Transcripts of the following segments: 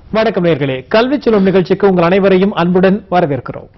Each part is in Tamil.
வணக்கம் நேர்களே கல்வி சொல்லும் நிகழ்ச்சிக்கு உங்கள் அனைவரையும் அன்புடன் வரவேற்கிறோம்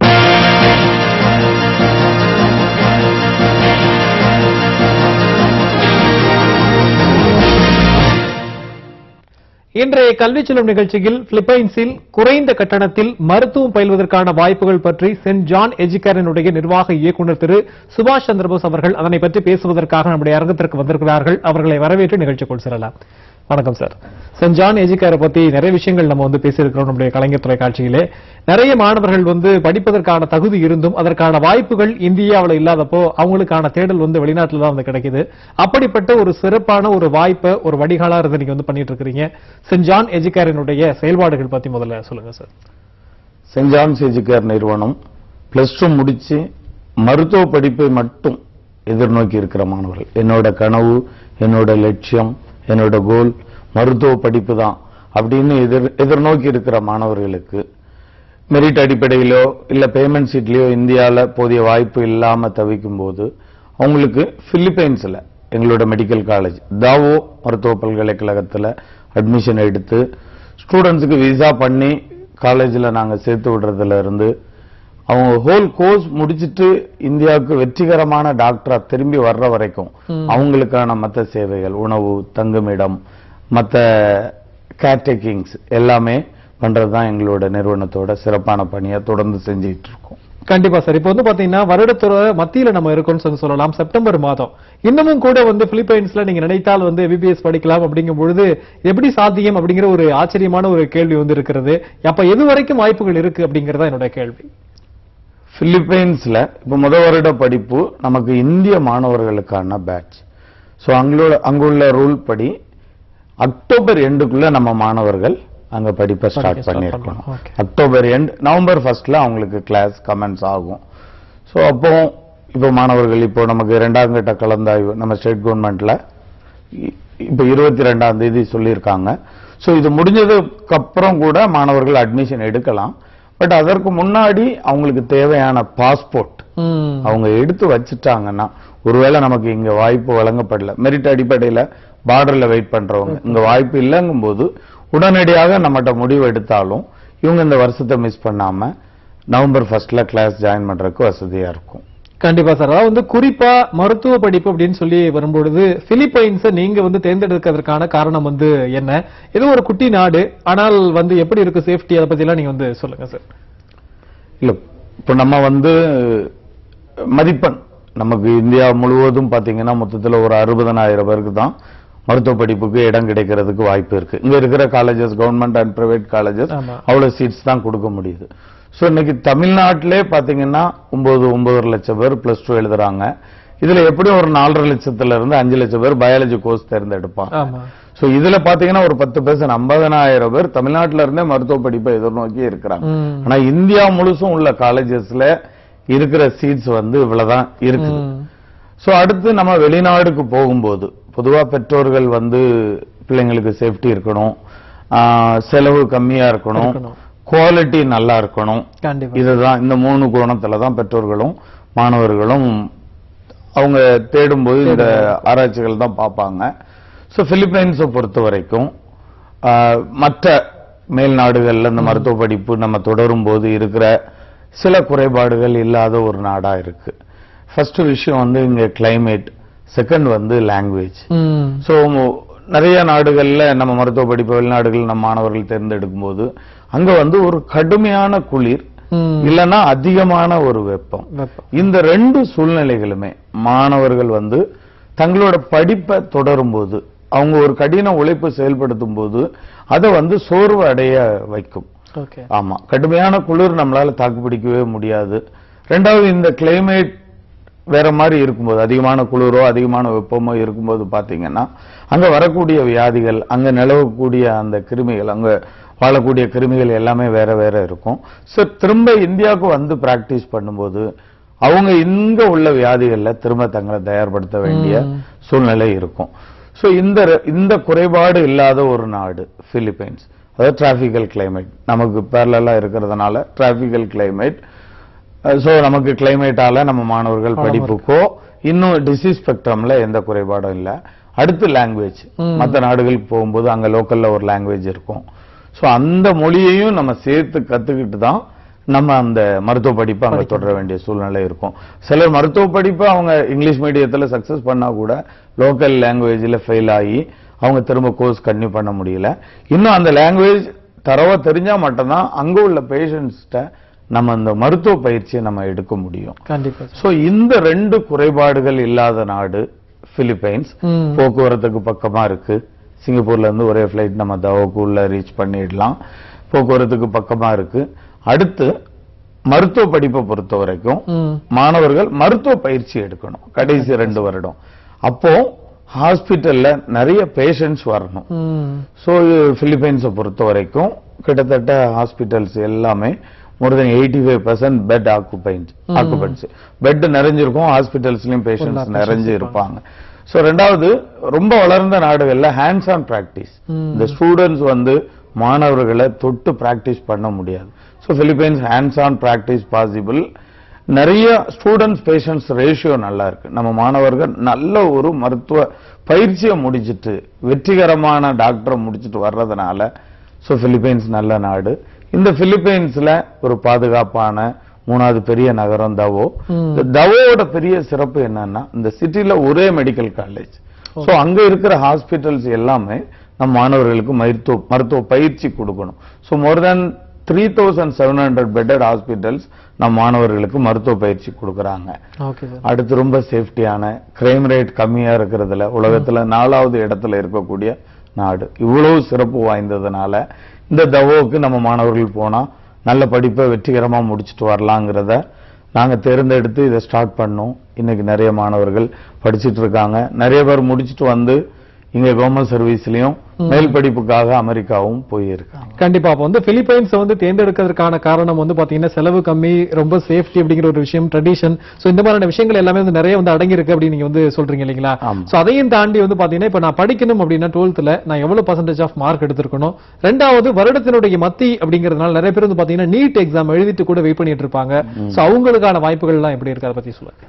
இன்றைய கல்வி செல்லும் நிகழ்ச்சியில் பிலிப்பைன்ஸில் குறைந்த கட்டணத்தில் மருத்துவம் பயில்வதற்கான வாய்ப்புகள் பற்றி சென்ட் ஜான் எஜுகேரனுடைய நிர்வாக இயக்குநர் திரு சுபாஷ் சந்திரபோஸ் அவர்கள் அதனை பற்றி பேசுவதற்காக நம்முடைய அரங்கத்திற்கு வந்திருக்கிறார்கள் அவர்களை வரவேற்று நிகழ்ச்சிக்குள் செல்லலாம் வணக்கம் சார் சென்ட் ஜான் எஜுகேரை பத்தி நிறைய விஷயங்கள் நம்ம வந்து பேசியிருக்கிறோம் நம்முடைய கலைஞர் தொலைக்காட்சியிலே நிறைய மாணவர்கள் வந்து படிப்பதற்கான தகுதி இருந்தும் அதற்கான வாய்ப்புகள் இந்தியாவில் இல்லாதப்போ அவங்களுக்கான தேடல் வந்து வெளிநாட்டுல தான் வந்து கிடைக்குது அப்படிப்பட்ட ஒரு சிறப்பான ஒரு வாய்ப்பை ஒரு வடிகாலா இருந்து நீங்க வந்து பண்ணிட்டு இருக்கிறீங்க சென்ட் ஜான் எஜுகேரனுடைய செயல்பாடுகள் பத்தி முதல்ல சொல்லுங்க சார் சென்ட் ஜான்ஸ் எஜுகேர் நிறுவனம் பிளஸ் டூ முடிச்சு மருத்துவ படிப்பை மட்டும் எதிர்நோக்கி இருக்கிற மாணவர்கள் என்னோட கனவு என்னோட லட்சியம் என்னோட கோல் மருத்துவ படிப்பு தான் அப்படின்னு எதிர் எதிர்நோக்கி இருக்கிற மாணவர்களுக்கு மெரிட் அடிப்படையிலோ இல்ல பேமெண்ட் சீட்லயோ இந்தியால போதிய வாய்ப்பு இல்லாம தவிக்கும் போது அவங்களுக்கு பிலிப்பைன்ஸ்ல எங்களோட மெடிக்கல் காலேஜ் தாவோ மருத்துவ பல்கலைக்கழகத்துல அட்மிஷன் எடுத்து ஸ்டூடெண்ட்ஸுக்கு விசா பண்ணி காலேஜ்ல நாங்க சேர்த்து விடுறதுல இருந்து அவங்க ஹோல் கோர்ஸ் முடிச்சிட்டு இந்தியாவுக்கு வெற்றிகரமான டாக்டரா திரும்பி வர்ற வரைக்கும் அவங்களுக்கான மத்த சேவைகள் உணவு தங்குமிடம் மத்த கேர்டேக்கிங்ஸ் எல்லாமே பண்றதுதான் எங்களோட நிறுவனத்தோட சிறப்பான பணியை தொடர்ந்து செஞ்சுட்டு இருக்கோம் கண்டிப்பா சார் இப்போ வந்து பாத்தீங்கன்னா வருடத்தோட மத்தியில நம்ம இருக்கோம்னு சொல்லி சொல்லலாம் செப்டம்பர் மாதம் இன்னமும் கூட வந்து பிலிப்பைன்ஸ்ல நீங்க நினைத்தால் வந்து எபிபிஎஸ் படிக்கலாம் அப்படிங்கும் பொழுது எப்படி சாத்தியம் அப்படிங்கிற ஒரு ஆச்சரியமான ஒரு கேள்வி வந்து இருக்கிறது அப்ப எது வரைக்கும் வாய்ப்புகள் இருக்கு அப்படிங்கறதா என்னோட கேள்வி பிலிப்பைன்ஸ்ல இப்ப முத வருட படிப்பு நமக்கு இந்திய மாணவர்களுக்கான பேட்ச் சோ அங்களோட அங்குள்ள ரூல் படி அக்டோபர் எண்டுக்குள்ள நம்ம மாணவர்கள் அங்க படிப்பை ஸ்டார்ட் படிக்க start பண்ணிருக்கோம் பண்ணலாம். Okay. அக்டோபர் எண்ட் நவம்பர் ஃபர்ஸ்ட்ல அவங்களுக்கு கிளாஸ் கமெண்ட்ஸ் ஆகும் சோ அப்போ இப்போ மாணவர்கள் இப்போ நமக்கு இரண்டாம் கட்ட கலந்தாய்வு நம்ம ஸ்டேட் கவர்மெண்ட்ல இ- இப்ப இருபத்தி ரெண்டாம் தேதி சொல்லியிருக்காங்க சோ இது முடிஞ்சதுக்கு அப்புறம் கூட மாணவர்கள் அட்மிஷன் எடுக்கலாம் பட் அதற்கு முன்னாடி அவங்களுக்கு தேவையான பாஸ்போர்ட் ம். அவங்க எடுத்து வச்சுட்டாங்கன்னா ஒருவேளை நமக்கு இங்க வாய்ப்பு வழங்கப்படல மெரிட் அடிப்படையில பார்டர்ல வெயிட் பண்றவங்க இங்க வாய்ப்பு இல்லைங்கும் போது உடனடியாக நம்மகிட்ட முடிவு எடுத்தாலும் இவங்க இந்த வருஷத்தை மிஸ் பண்ணாம நவம்பர் ஃபர்ஸ்ட்ல கிளாஸ் ஜாயின் பண்றதுக்கு வசதியா இருக்கும் கண்டிப்பா சார் அதாவது வந்து குறிப்பா மருத்துவ படிப்பு அப்படின்னு சொல்லி வரும்பொழுது பிலிப்பைன்ஸை நீங்க வந்து தேர்ந்தெடுக்கிறதுக்கான காரணம் வந்து என்ன இது ஒரு குட்டி நாடு ஆனால் வந்து எப்படி இருக்கு சேஃப்டி அதை பத்தி எல்லாம் நீங்க வந்து சொல்லுங்க சார் இல்ல இப்ப நம்ம வந்து மதிப்பெண் நமக்கு இந்தியா முழுவதும் பாத்தீங்கன்னா மொத்தத்துல ஒரு அறுபதனாயிரம் பேருக்கு தான் மருத்துவ படிப்புக்கு இடம் கிடைக்கிறதுக்கு வாய்ப்பு இருக்கு இங்க இருக்கிற colleges government and private colleges ஆமா. அவ்வளவு சீட்ஸ் தான் கொடுக்க முடியுது சோ இன்னைக்கு தமிழ்நாட்டிலே பாத்தீங்கன்னா ஒன்பது ஒன்பதரை லட்சம் பேர் பிளஸ் டூ எழுதுறாங்க இதுல எப்படியும் ஒரு நாலரை லட்சத்துல இருந்து அஞ்சு லட்சம் பேர் பயாலஜி கோர்ஸ் தேர்ந்தெடுப்பாங்க ஆமா சோ இதுல பாத்தீங்கன்னா ஒரு பத்து பெர்சன்ட் ஐம்பதனாயிரம் பேர் தமிழ்நாட்டுல இருந்தே மருத்துவ படிப்பை எதிர்நோக்கி இருக்கிறாங்க ம். ஆனா இந்தியா முழுசும் உள்ள காலேஜஸ்ல இருக்கிற சீட்ஸ் வந்து இவ்வளவுதான் இருக்கு ம். சோ அடுத்து நம்ம வெளிநாடுக்கு போகும்போது பொதுவா பெற்றோர்கள் வந்து பிள்ளைங்களுக்கு சேஃப்டி இருக்கணும் ஆஹ் செலவு கம்மியா இருக்கணும் இருக்கணும். குவாலிட்டி நல்லா இருக்கணும் கண்டிப்பா இதுதான் இந்த மூணு கோணத்துல தான் பெற்றோர்களும் மாணவர்களும் அவங்க தேடும்போது இந்த ஆராய்ச்சிகள் தான் பார்ப்பாங்க ஸோ பிலிப்பைன்ஸை பொறுத்த வரைக்கும் ஆஹ், மற்ற மேல் நாடுகள்ல இந்த மருத்துவ படிப்பு நம்ம தொடரும் போது இருக்கிற சில குறைபாடுகள் இல்லாத ஒரு நாடா இருக்கு ஃபர்ஸ்ட் விஷயம் வந்து இங்க கிளைமேட் செகண்ட் வந்து லாங்குவேஜ் ம். சோ நிறைய நாடுகள்ல நம்ம மருத்துவ படிப்பு வெளிநாடுகள் நம்ம மாணவர்கள் தேர்ந்தெடுக்கும் போது அங்க வந்து ஒரு கடுமையான குளிர் ம். இல்லைன்னா அதிகமான ஒரு வெப்பம் வெப்பம். இந்த ரெண்டு சூழ்நிலைகளுமே மாணவர்கள் வந்து தங்களோட படிப்பை தொடரும் போது அவங்க ஒரு கடின உழைப்பு செயல்படுத்தும் போது அதை வந்து சோர்வு அடைய வைக்கும் ஓகே ஆமா கடுமையான குளிர் நம்மளால தாக்குப்பிடிக்கவே முடியாது ரெண்டாவது இந்த கிளைமேட் வேற மாதிரி இருக்கும்போது அதிகமான குளிரோ அதிகமான வெப்பமோ இருக்கும்போது பாத்தீங்கன்னா அங்க வரக்கூடிய வியாதிகள் அங்க நிலவக்கூடிய அந்த கிருமிகள் அங்க வாழக்கூடிய கிருமிகள் எல்லாமே வேற வேற இருக்கும் சோ திரும்ப இந்தியாவுக்கு வந்து பிராக்டிஸ் பண்ணும்போது அவங்க இங்க உள்ள வியாதிகள்ல திரும்ப தங்களை தயார்படுத்த வேண்டிய சூழ்நிலை இருக்கும் சோ இந்த ரெ- இந்த குறைபாடு இல்லாத ஒரு நாடு பிலிப்பைன்ஸ் அதாவது டிராபிக்கல் கிளைமேட் நமக்கு பேரலா இருக்கிறதுனால டிராபிக்கல் கிளைமேட் சோ நமக்கு கிளைமேட்டால நம்ம மாணவர்கள் ஆமா, படிப்புக்கோ இன்னும் டிசீஸ் ஸ்பெக்ட்ரம்ல எந்த குறைபாடும் இல்ல அடுத்து லாங்குவேஜ் ம். மற்ற நாடுகளுக்கு போகும்போது அங்க லோக்கல்ல ஒரு லாங்குவேஜ் இருக்கும் சோ அந்த மொழியையும் நம்ம சேர்த்து கத்துக்கிட்டு தான் நம்ம அந்த மருத்துவ படிப்பை அங்க தொடர வேண்டிய சூழ்நிலை இருக்கும் சிலர் மருத்துவ படிப்பை அவங்க இங்கிலீஷ் மீடியத்துல சக்சஸ் பண்ணா கூட லோக்கல் லாங்குவேஜ்ல ஃபெயில் ஆகி அவங்க திரும்ப கோர்ஸ் கன்டினியூ பண்ண முடியல இன்னும் அந்த லாங்குவேஜ் தரவா தெரிஞ்சா மட்டும்தான் அங்க உள்ள பேஷண்ட்ஸ்ட நம்ம அந்த மருத்துவ பயிற்சியை நம்ம எடுக்க முடியும் கண்டிப்பா சார் சோ இந்த ரெண்டு குறைபாடுகள் இல்லாத நாடு பிலிப்பைன்ஸ் ம். போக்குவரத்துக்கு பக்கமா இருக்கு சிங்கப்பூர்ல இருந்து ஒரே ஃபிளைட் நம்ம தவோக்கு உள்ள ரீச் பண்ணிடலாம் போக்குவரத்துக்கு பக்கமா இருக்கு அடுத்து மருத்துவ படிப்பை பொறுத்த வரைக்கும் ம். மாணவர்கள் மருத்துவ பயிற்சி எடுக்கணும் கடைசி ரெண்டு வருடம் அப்போ ஹாஸ்பிட்டல்ல நிறைய பேஷண்ட்ஸ் வரணும் ம். ஸோ பிலிப்பைன்ஸை பொறுத்த வரைக்கும் கிட்டத்தட்ட ஹாஸ்பிட்டல்ஸ் எல்லாமே more than eighty five percent bed occupancy occupants bed நிறைஞ்சிருக்கும் ஹாஸ்பிட்டல்ஸ்லயும் பேஷண்ட்ஸ் நிறைஞ்சு இருப்பாங்க ஸோ ரெண்டாவது ரொம்ப வளர்ந்த நாடுகள்ல ஹேண்ட்ஸ் ஆன் பிராக்டிஸ் ம். இந்த ஸ்டூடெண்ட்ஸ் வந்து மாணவர்களை தொட்டு பிராக்டிஸ் பண்ண முடியாது so Philippines hands on practice possible நிறைய ஸ்டூடெண்ட்ஸ் பேஷண்ட்ஸ் ரேஷியோ நல்லா இருக்கு நம்ம மாணவர்கள் நல்ல ஒரு மருத்துவ பயிற்சியை முடிச்சிட்டு வெற்றிகரமான டாக்டரை முடிச்சிட்டு வர்றதுனால ஸோ பிலிப்பைன்ஸ் நல்ல நாடு இந்த பிலிப்பைன்ஸ்ல ஒரு பாதுகாப்பான மூணாவது பெரிய நகரம் தவோ ம். இந்த தவோட பெரிய சிறப்பு என்னன்னா இந்த சிட்டில ஒரே மெடிக்கல் காலேஜ் சோ அங்க இருக்கிற ஹாஸ்பிட்டல்ஸ் எல்லாமே நம்ம மாணவர்களுக்கு மருத்துவ மருத்துவ பயிற்சி கொடுக்கணும் so more than three thousand seven hundred bedded hospitals நம்ம மாணவர்களுக்கு மருத்துவ பயிற்சி கொடுக்கறாங்க ஓகே சார் அடுத்து ரொம்ப சேஃப்டியான கிரைம் ரேட் கம்மியா இருக்கிறதுல உலகத்துல நாலாவது இடத்துல இருக்கக்கூடிய நாடு இவ்வளவு சிறப்பு வாய்ந்ததுனால இந்த தவோவுக்கு நம்ம மாணவர்கள் போனா நல்ல படிப்பை வெற்றிகரமா முடிச்சிட்டு வரலாங்கிறத நாங்க தேர்ந்தெடுத்து இதை ஸ்டார்ட் பண்ணோம் இன்னைக்கு நிறைய மாணவர்கள் படிச்சிட்டு இருக்காங்க நிறைய பேர் முடிச்சிட்டு வந்து இங்க கவர்மெண்ட் சர்வீஸ்லயும் மேல் படிப்புக்காக அமெரிக்காவும் போயிருக்காங்க கண்டிப்பா அப்ப வந்து பிலிப்பைன்ஸ் வந்து தேர்ந்தெடுக்கிறதுக்கான காரணம் வந்து பாத்தீங்கன்னா செலவு கம்மி ரொம்ப சேஃப்டி அப்படிங்கிற ஒரு விஷயம் ட்ரெடிஷன் சோ இந்த மாதிரியான விஷயங்கள் எல்லாமே வந்து நிறைய வந்து அடங்கி இருக்கு அப்படின்னு நீங்க வந்து சொல்றீங்க இல்லைங்களா ஆமா. சோ அதையும் தாண்டி வந்து பாத்தீங்கன்னா இப்ப நான் படிக்கணும் அப்படின்னா டுவெல்த்ல நான் எவ்வளவு பர்சன்டேஜ் ஆஃப் மார்க் எடுத்திருக்கணும் ரெண்டாவது வருடத்தினுடைய மத்தி அப்படிங்கறதுனால நிறைய பேர் வந்து பாத்தீங்கன்னா நீட் எக்ஸாம் எழுதிட்டு கூட வெயிட் பண்ணிட்டு இருப்பாங்க சோ அவங்களுக்கான வாய்ப்புகள் எல்லாம் எப்படி இருக்கு அதை பத்தி சொல்லுங்க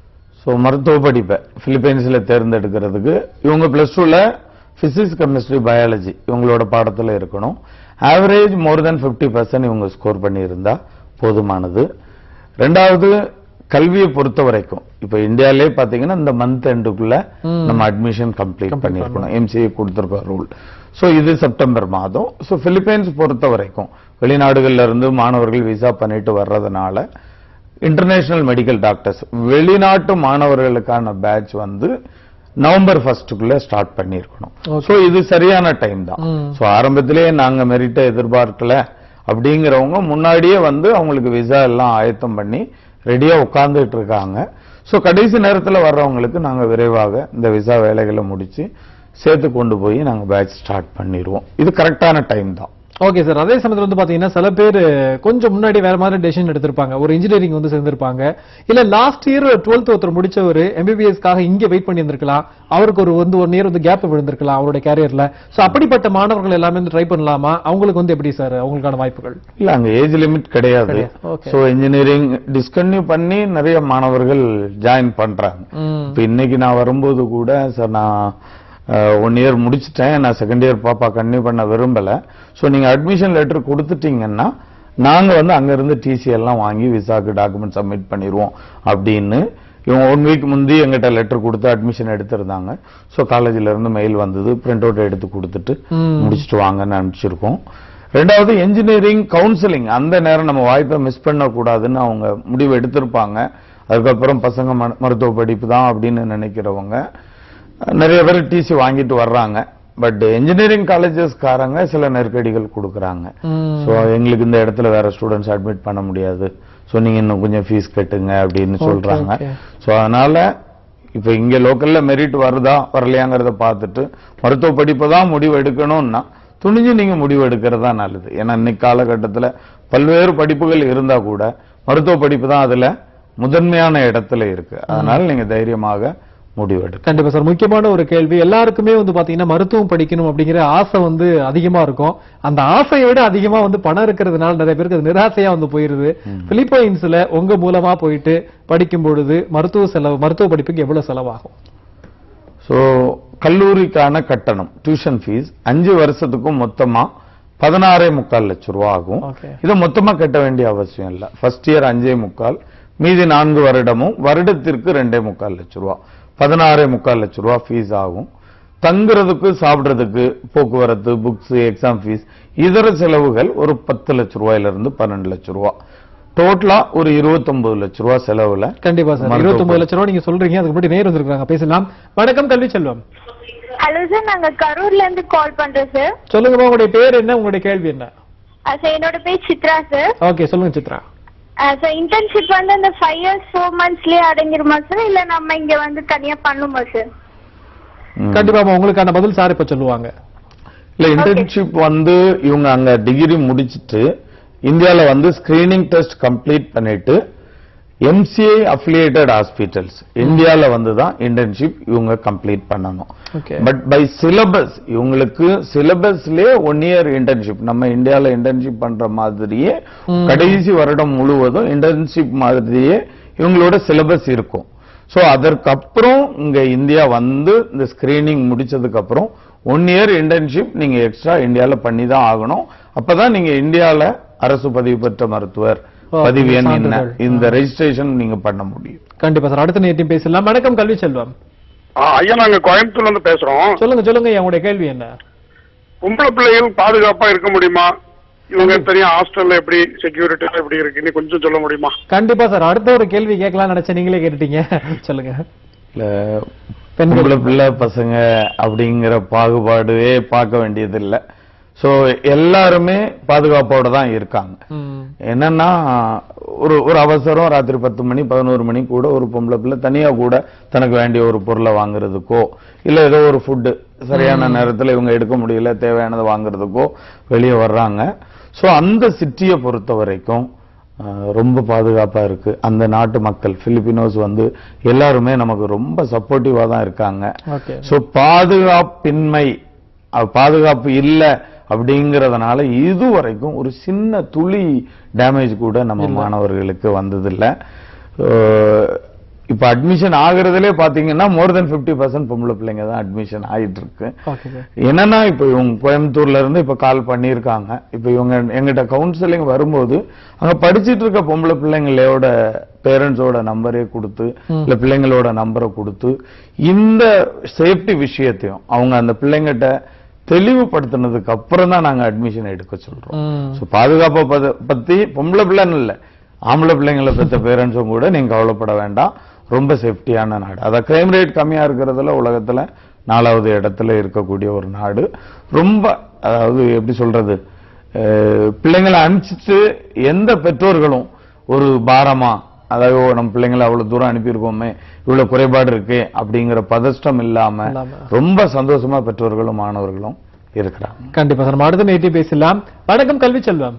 ஸோ மருத்துவ படிப்பை பிலிப்பைன்ஸ்ல தேர்ந்தெடுக்கிறதுக்கு இவங்க பிளஸ் டூல பிசிக்ஸ் கெமிஸ்ட்ரி பயாலஜி இவங்களோட பாடத்துல இருக்கணும் ஆவரேஜ் மோர் தென் 50% பர்சன்ட் இவங்க ஸ்கோர் பண்ணியிருந்தா போதுமானது ரெண்டாவது கல்வியை பொறுத்த வரைக்கும் இப்ப இந்தியாலே பாத்தீங்கன்னா இந்த மந்த் எண்டுக்குள்ள ம். நம்ம அட்மிஷன் கம்ப்ளீட் பண்ணிருக்கணும் எம்சிஏ கொடுத்திருக்க ரூல் சோ இது செப்டம்பர் மாதம் சோ பிலிப்பைன்ஸ் பொறுத்த வரைக்கும் வெளிநாடுகள்ல இருந்து மாணவர்கள் விசா பண்ணிட்டு வர்றதுனால இன்டர்நேஷனல் மெடிக்கல் டாக்டர்ஸ் வெளிநாட்டு மாணவர்களுக்கான பேட்ச் வந்து நவம்பர் ஃபர்ஸ்டுக்குள்ள ஸ்டார்ட் பண்ணியிருக்கணும் Okay. சோ இது சரியான டைம் தான் ம். சோ ஆரம்பத்திலேயே நாங்க மெரிட்டை எதிர்பார்க்கல அப்படிங்கிறவங்க முன்னாடியே வந்து அவங்களுக்கு விசா எல்லாம் ஆயத்தம் பண்ணி ரெடியா உட்கார்ந்துட்டு இருக்காங்க சோ கடைசி நேரத்துல வர்றவங்களுக்கு நாங்க விரைவாக இந்த விசா வேலைகளை முடிச்சு சேர்த்து கொண்டு போய் நாங்க பேட்ச் ஸ்டார்ட் பண்ணிடுவோம் இது கரெக்டான டைம் தான் ஓகே சார் அதே சமயத்துல வந்து பாத்தீங்கன்னா சில பேர் கொஞ்சம் முன்னாடி வேற மாதிரி டெசிஷன் எடுத்திருப்பாங்க ஒரு இன்ஜினியரிங் வந்து சேர்ந்திருப்பாங்க இல்ல லாஸ்ட் இயர் டுவெல்த் ஒருத்தர் முடிச்சவர் எம்பிபிஎஸ்க்காக இங்க வெயிட் பண்ணி இருந்திருக்கலாம் அவருக்கு ஒரு வந்து ஒன் இயர் வந்து கேப் விழுந்திருக்கலாம் அவருடைய கேரியர்ல சோ அப்படிப்பட்ட மாணவர்கள் எல்லாமே வந்து ட்ரை பண்ணலாமா அவங்களுக்கு வந்து எப்படி சார் அவங்களுக்கான வாய்ப்புகள் இல்ல அங்க ஏஜ் லிமிட் கிடையாது கிடையாது. Okay. சோ இன்ஜினியரிங் டிஸ்கன்டினியூ பண்ணி நிறைய மாணவர்கள் ஜாயின் பண்றாங்க ம். இப்ப இன்னைக்கு நான் வரும்போது கூட சார் நான் ஒன் இயர் முடிச்சிட்டேன் நான் செகண்ட் இயர் பாப்பா கன்டினியூ பண்ண விரும்பல சோ நீங்க அட்மிஷன் லெட்டர் கொடுத்துட்டீங்கன்னா நாங்க வந்து அங்க இருந்து டிசி எல்லாம் வாங்கி விசாக்கு டாக்குமெண்ட் சப்மிட் பண்ணிடுவோம் அப்படின்னு இவங்க ஒன் வீக் முந்தி எங்கிட்ட லெட்டர் கொடுத்து அட்மிஷன் எடுத்திருந்தாங்க சோ காலேஜ்ல இருந்து மெயில் வந்தது பிரிண்ட் அவுட் எடுத்து கொடுத்துட்டு ம். முடிச்சிட்டு வாங்கன்னு அனுப்பிச்சிருக்கோம் ரெண்டாவது இன்ஜினியரிங் கவுன்சிலிங் அந்த நேரம் நம்ம வாய்ப்பை மிஸ் பண்ணக்கூடாதுன்னு அவங்க முடிவு எடுத்திருப்பாங்க அதுக்கப்புறம் பசங்க ம- மருத்துவ படிப்பு தான் அப்படின்னு நினைக்கிறவங்க அஹ், நிறைய பேர் டிசி வாங்கிட்டு வர்றாங்க பட் இன்ஜினியரிங் காலேஜஸ்காரங்க சில நெருக்கடிகள் கொடுக்குறாங்க ம். ஸோ எங்களுக்கு இந்த இடத்துல வேற ஸ்டூடெண்ட்ஸ் அட்மிட் பண்ண முடியாது ஸோ நீங்க இன்னும் கொஞ்சம் ஃபீஸ் கட்டுங்க அப்படின்னு Okay, சொல்றாங்க okay. ஸோ அதனால இப்ப இங்க லோக்கல்ல மெரிட் வருதா வரலையாங்கிறத பார்த்துட்டு மருத்துவ படிப்பு தான் முடிவு எடுக்கணும்னா துணிஞ்சு நீங்க முடிவு எடுக்கிறது தான் நல்லது ஏன்னா இன்னைக்கு காலகட்டத்துல பல்வேறு படிப்புகள் இருந்தா கூட மருத்துவ படிப்பு தான் அதுல முதன்மையான இடத்துல இருக்கு அதனால நீங்க தைரியமாக முடிவு எடுக்க கண்டிப்பா சார் முக்கியமான ஒரு கேள்வி எல்லாருக்குமே வந்து பாத்தீங்கன்னா மருத்துவம் படிக்கணும் அப்படிங்கிற ஆசை வந்து அதிகமா இருக்கும் அந்த ஆசையை விட அதிகமா வந்து பணம் இருக்கிறதுனால நிறைய பேருக்கு அது நிராசையா வந்து போயிருது பிலிப்பைன்ஸ்ல உங்க மூலமா போயிட்டு படிக்கும் பொழுது மருத்துவ செலவு மருத்துவ படிப்புக்கு எவ்வளவு செலவாகும் ஸோ கல்லூரிக்கான கட்டணம் டியூஷன் ஃபீஸ் அஞ்சு வருஷத்துக்கும் மொத்தமா பதினாறே முக்கால் லட்சம் ரூபா ஆகும் Okay. இதை மொத்தமா கட்ட வேண்டிய அவசியம் இல்ல ஃபர்ஸ்ட் இயர் அஞ்சே முக்கால் மீதி நான்கு வருடமும் வருடத்திற்கு ரெண்டே முக்கால் லட்சம் ரூபா பதினாறே முக்கால் லட்சம் ரூபா ஃபீஸ் ஆகும் தங்குறதுக்கு சாப்பிடுறதுக்கு போக்குவரத்து புக்ஸ் எக்ஸாம் ஃபீஸ் இதர செலவுகள் ஒரு பத்து லட்சம் ரூபாயில இருந்து பன்னெண்டு லட்சம் ரூபா டோட்டலா ஒரு 29 லட்சம் ரூபா செலவுல கண்டிப்பா சார் மருத்துவ இருபத்தி ஒன்பது லட்சம் ரூபாய் நீங்க சொல்றீங்க அதுக்கு முன்னாடி நேர் வந்திருக்காங்க பேசலாம் வணக்கம் கல்வி செல்வம் ஹலோ சார் நாங்க கரூர்ல இருந்து கால் பண்றோம் சார் சொல்லுங்கம்மா உங்களுடைய பேர் என்ன உங்களுடைய கேள்வி என்ன சார் என்னோட பேர் சித்ரா சார் ஓகே சொல்லுங்க சித்ரா சார் இன்டர்ன்ஷிப் வந்து அந்த ஃபைவ் இயர்ஸ் ஃபோர் மந்த்ஸ்லயே அடங்கிருமா சார் இல்ல நம்ம இங்க வந்து தனியா பண்ணுமா சார் ம். கண்டிப்பாமா உங்களுக்கான பதில் சார் இப்ப சொல்லுவாங்க இல்ல இன்டர்ன்ஷிப் வந்து இவங்க அங்க டிகிரி முடிச்சிட்டு இந்தியால வந்து ஸ்கிரீனிங் டெஸ்ட் கம்ப்ளீட் பண்ணிட்டு எம்சிஐ அஃபிலியேட்டட் ஹாஸ்பிட்டல்ஸ் இந்தியால வந்து தான் இன்டர்ன்ஷிப் இவங்க கம்ப்ளீட் பண்ணணும் ஓகே பட் பை சிலபஸ் இவங்களுக்கு சிலபஸ்லயே ஒன் இயர் இன்டர்ன்ஷிப் நம்ம இந்தியால இன்டர்ன்ஷிப் பண்ற மாதிரியே ம். கடைசி வருடம் முழுவதும் இன்டர்ன்ஷிப் மாதிரியே இவங்களோட சிலபஸ் இருக்கும் சோ அதற்கப்புறம் இங்க இந்தியா வந்து இந்த ஸ்கிரீனிங் முடிச்சதுக்கு அப்புறம் ஒன் இயர் இன்டர்ன்ஷிப் நீங்க எக்ஸ்ட்ரா இந்தியால பண்ணி தான் ஆகணும் அப்பதான் நீங்க இந்தியால அரசு பதிவு பெற்ற மருத்துவர் ஓ, பதிவு எண் என்ன சான்றிதழ். இந்த ரெஜிஸ்ட்ரேஷன் நீங்க பண்ண முடியும் கண்டிப்பா சார் அடுத்த நேரத்தையும் பேசலாம் வணக்கம் கல்வி செல்வம் ஆ, ஐயா நாங்க கோயம்புத்தூர்ல இருந்து பேசுறோம் சொல்லுங்க சொல்லுங்க உங்களுடைய கேள்வி என்ன பொம்பளை பிள்ளைகள் பாதுகாப்பா இருக்க முடியுமா இவங்க தெரியும் ஹாஸ்டல்ல எப்படி செக்யூரிட்டி எப்படி இருக்குன்னு கொஞ்சம் சொல்ல முடியுமா கண்டிப்பா சார் அடுத்த ஒரு கேள்வி கேட்கலாம் நினைச்சேன் நீங்களே கேட்டுட்டீங்க சொல்லுங்க இல்ல பெண்கள். பொம்பளை பிள்ளை பசங்க அப்படிங்கிற பாகுபாடுவே பார்க்க வேண்டியது இல்ல சோ எல்லாருமே பாதுகாப்போட தான் இருக்காங்க ம். என்னன்னா ஒரு ஒரு அவசரம் ராத்திரி பத்து மணி பதினோரு மணி கூட ஒரு பொம்பளை பிள்ளை தனியா கூட தனக்கு வேண்டிய ஒரு பொருளை வாங்குறதுக்கோ இல்ல ஏதோ ஒரு ஃபுட்டு சரியான நேரத்துல இவங்க எடுக்க முடியல தேவையானதை வாங்குறதுக்கோ வெளியே வர்றாங்க சோ அந்த சிட்டியை பொறுத்த வரைக்கும் அஹ், ரொம்ப பாதுகாப்பா இருக்கு அந்த நாட்டு மக்கள் பிலிப்பினோஸ் வந்து எல்லாருமே நமக்கு ரொம்ப சப்போர்ட்டிவா தான் இருக்காங்க ஓகே சோ பாதுகாப்பின்மை அஹ், பாதுகாப்பு இல்ல அப்படிங்கறதுனால இதுவரைக்கும் ஒரு சின்ன துளி டேமேஜ் கூட நம்ம மாணவர்களுக்கு வந்ததில்ல அஹ், இப்ப அட்மிஷன் ஆகுறதுலே பாத்தீங்கன்னா மோர் தென் 50% பர்சன்ட் பொம்பளை பிள்ளைங்க தான் அட்மிஷன் ஆயிட்டு இருக்கு ஓகே சார் என்னன்னா இப்ப இவங்க கோயம்புத்தூர்ல இருந்து இப்ப கால் பண்ணியிருக்காங்க இப்ப இவங்க எங்கிட்ட கவுன்சிலிங் வரும்போது அங்க படிச்சிட்டு இருக்க பொம்பளை பிள்ளைங்களோட பேரண்ட்ஸோட நம்பரே கொடுத்து இல்ல பிள்ளைங்களோட நம்பரை கொடுத்து இந்த சேஃப்டி விஷயத்தையும் அவங்க அந்த பிள்ளைங்கிட்ட தெளிவுபடுத்தினதுக்கு அப்புறம் தான் நாங்க அட்மிஷன் எடுக்க சொல்றோம் ம். So, பாதுகாப்பை பத- பத்தி பொம்பளை பிள்ளைன்னு இல்ல ஆம்பளை பிள்ளைங்களை பெற்ற பேரண்ட்ஸும் கூட நீங்க கவலைப்பட வேண்டாம் ரொம்ப சேஃப்டியான நாடு அதான் கிரைம் ரேட் கம்மியா இருக்கிறதுல உலகத்துல நாலாவது இடத்துல இருக்கக்கூடிய ஒரு நாடு ரொம்ப அதாவது எப்படி சொல்றது அஹ், பிள்ளைங்களை அனுப்பிச்சிட்டு எந்த பெற்றோர்களும் ஒரு பாரமா அதாவது ஓ, நம்ம பிள்ளைங்களை அவ்வளவு தூரம் அனுப்பியிருக்கோமே இவ்வளவு குறைபாடு இருக்கே அப்படிங்கிற பதஷ்டம் இல்லாம இல்லாம. ரொம்ப சந்தோஷமா பெற்றோர்களும் மாணவர்களும் இருக்கிறாங்க கண்டிப்பா சார் நம்ம அடுத்த நேரத்தையும் பேசலாம் வணக்கம் கல்வி செல்வம்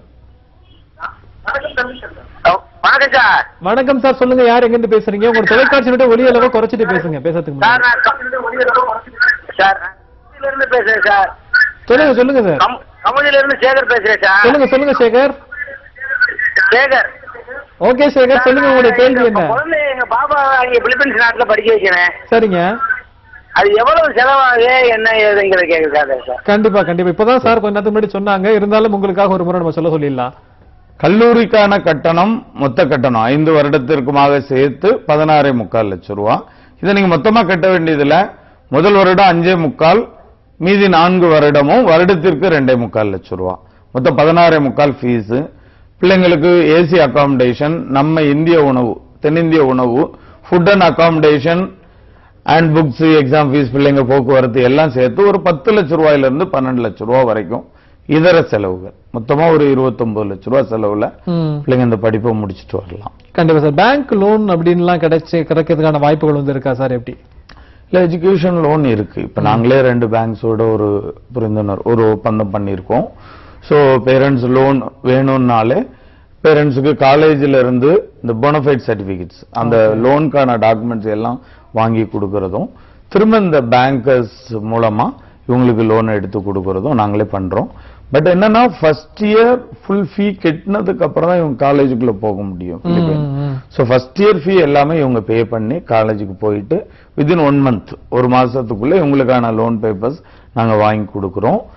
வணக்கம் சார் வணக்கம் சார் சொல்லுங்க யார் எங்க இருந்து பேசுறீங்க உங்க தொலைக்காட்சியோட ஒலி அளவை குறைச்சிட்டு பேசுங்க பேசுறதுக்கு சார் முன்னாடி நான் சார் நான் கமுதியில இருந்து பேசுறேன் சார் சொல்லுங்க சொல்லுங்க சார் கம்- கமுதியில இருந்து சேகர் பேசுறேன் சார் சொல்லுங்க சொல்லுங்க சேகர் சேகர் ஓகே சேகர் சொல்லுங்க உங்களுடைய கேள்வி என்ன எங்க குழந்தை எங்க பாப்பா இங்க பிலிப்பைன்ஸ் நாட்டுல படிக்க வைக்கிறேன் சரிங்க அது எவ்வளவு செலவாகுது என்ன ஏதுங்கிறத கேக்குறாரு சார் கண்டிப்பா கண்டிப்பா இப்பதான் சார் கொஞ்ச நேரத்துக்கு முன்னாடி சொன்னாங்க இருந்தாலும் உங்களுக்காக ஒரு முறை நம்ம சொல்ல சொல்லிடலாம் கல்லூரிக்கான கட்டணம் மொத்த கட்டணம் ஐந்து வருடத்திற்குமாக சேர்த்து பதினாறே முக்கால் லட்சம் ரூபா இதை நீங்க மொத்தமா கட்ட வேண்டியதுல முதல் வருடம் அஞ்சே முக்கால் மீதி நான்கு வருடமும் வருடத்திற்கு ரெண்டே முக்கால் லட்சம் ரூபா மொத்தம் பதினாறே முக்கால் ஃபீஸ் பிள்ளைங்களுக்கு ஏசி அகாமடேஷன் நம்ம இந்திய உணவு தென்னிந்திய உணவு food and accommodation and books exam fees பிள்ளைங்க போக்குவரத்து எல்லாம் சேர்த்து ஒரு பத்து லட்சம் ரூபாயில இருந்து பன்னெண்டு லட்சம் ரூபாய் வரைக்கும் இதர செலவுகள் மொத்தமா ஒரு 29 லட்சம் ரூபாய் செலவுல ம். பிள்ளைங்க இந்த படிப்பை முடிச்சிட்டு வரலாம் கண்டிப்பா சார் பேங்க் லோன் அப்படின்லாம் கிடைச்சு கிடைக்கிறதுக்கான வாய்ப்புகள் வந்து இருக்கா சார் எப்படி இல்ல எஜுகேஷன் லோன் இருக்கு இப்ப நாங்களே ரெண்டு பேங்க்ஸோட ஒரு புரிந்துணர் ஒரு ஒப்பந்தம் பண்ணியிருக்கோம் சோ பேரண்ட்ஸ் லோன் வேணும்னாலே பேரண்ட்ஸுக்கு காலேஜ்ல இருந்து இந்த போனஃபைட் சர்டிபிகேட்ஸ் அந்த லோனுக்கான டாக்குமெண்ட்ஸ் எல்லாம் வாங்கி கொடுக்கறதும் திரும்ப இந்த பேங்கர்ஸ் மூலமா இவங்களுக்கு லோன் எடுத்து கொடுக்கறதும் நாங்களே பண்றோம் பட் என்னன்னா ஃபர்ஸ்ட் இயர் ஃபுல் ஃபீ கட்டினதுக்கு அப்புறம் தான் இவங்க காலேஜுக்குள்ள போக முடியும் ம், ம். ஸோ ஃபர்ஸ்ட் இயர் ஃபீ எல்லாமே இவங்க பே பண்ணி காலேஜுக்கு போயிட்டு வித்தின் ஒன் மந்த் ஒரு மாசத்துக்குள்ள இவங்களுக்கான லோன் பேப்பர்ஸ் நாங்க வாங்கி கொடுக்குறோம்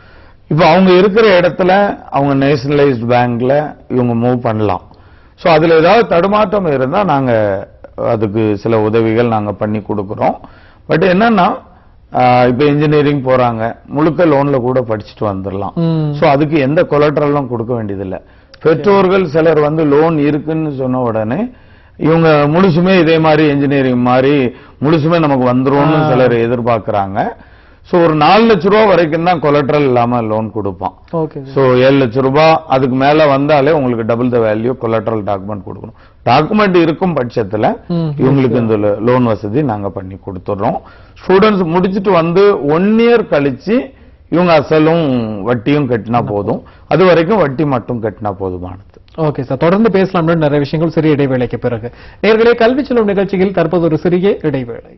இப்போ அவங்க இருக்கிற இடத்துல அவங்க நேஷனலைஸ்ட் பேங்க்ல இவங்க மூவ் பண்ணலாம் ஸோ அதுல ஏதாவது தடுமாற்றம் இருந்தா நாங்க அதுக்கு சில உதவிகள் நாங்க பண்ணி கொடுக்குறோம் பட் என்னன்னா ஆஹ், இப்ப இன்ஜினியரிங் போறாங்க முழுக்க லோன்ல கூட படிச்சுட்டு வந்துடலாம் ம். ஸோ அதுக்கு எந்த கொலட்ரலும் கொடுக்க வேண்டியதில்லை பெற்றோர்கள் சிலர் வந்து லோன் இருக்குன்னு சொன்ன உடனே இவங்க முழுசுமே இதே மாதிரி இன்ஜினியரிங் மாதிரி முழுசுமே நமக்கு வந்துரும்னு ஆ. சிலர் எதிர்பார்க்கறாங்க ஸோ ஒரு நாலு லட்ச ரூபா வரைக்கும் தான் கொலட்ரல் இல்லாம லோன் கொடுப்பான் ஓகே ஸோ ஏழு லட்ச ரூபாய் அதுக்கு மேல வந்தாலே உங்களுக்கு double the value collateral document கொடுக்கணும் டாக்குமெண்ட் இருக்கும் பட்சத்துல ம், இவங்களுக்கு இந்த லோன் வசதி நாங்க பண்ணி கொடுத்துடுறோம் ஸ்டூடெண்ட்ஸ் முடிச்சிட்டு வந்து ஒன் இயர் கழிச்சு இவங்க அசலும் வட்டியும் கட்டினா போதும் அது வரைக்கும் வட்டி மட்டும் கட்டினா போதுமானது ஓகே சார் தொடர்ந்து பேசலாம்னு நிறைய விஷயங்கள் சிறிய இடைவேளைக்கு பிறகு நேர்களே கல்வி செல்லும் நிகழ்ச்சியில் தற்போது ஒரு சிறிய இடைவேளை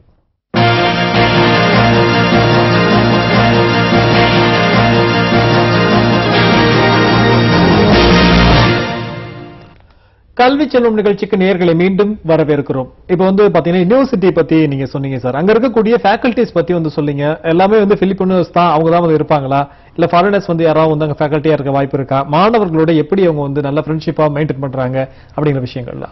கல்வி செல்லும் நிகழ்ச்சிக்கு நேர்களை மீண்டும் வரவேற்கிறோம் இப்போ வந்து பாத்தீங்கன்னா யூனிவர்சிட்டி பத்தி நீங்க சொன்னீங்க சார் அங்க இருக்கக்கூடிய ஃபேக்கல்டிஸ் பத்தி வந்து சொல்லுங்க எல்லாமே வந்து பிலிப்பினர்ஸ் தான் அவங்க தான் வந்து இருப்பாங்களா இல்ல ஃபாரினர்ஸ் வந்து யாராவது வந்து அங்க ஃபேக்கல்ட்டியா இருக்க வாய்ப்பு இருக்கா மாணவர்களோட எப்படி அவங்க வந்து நல்ல ஃப்ரெண்ட்ஷிப்பா மெயின்டைன் பண்றாங்க அப்படிங்கிற விஷயங்கள்லாம்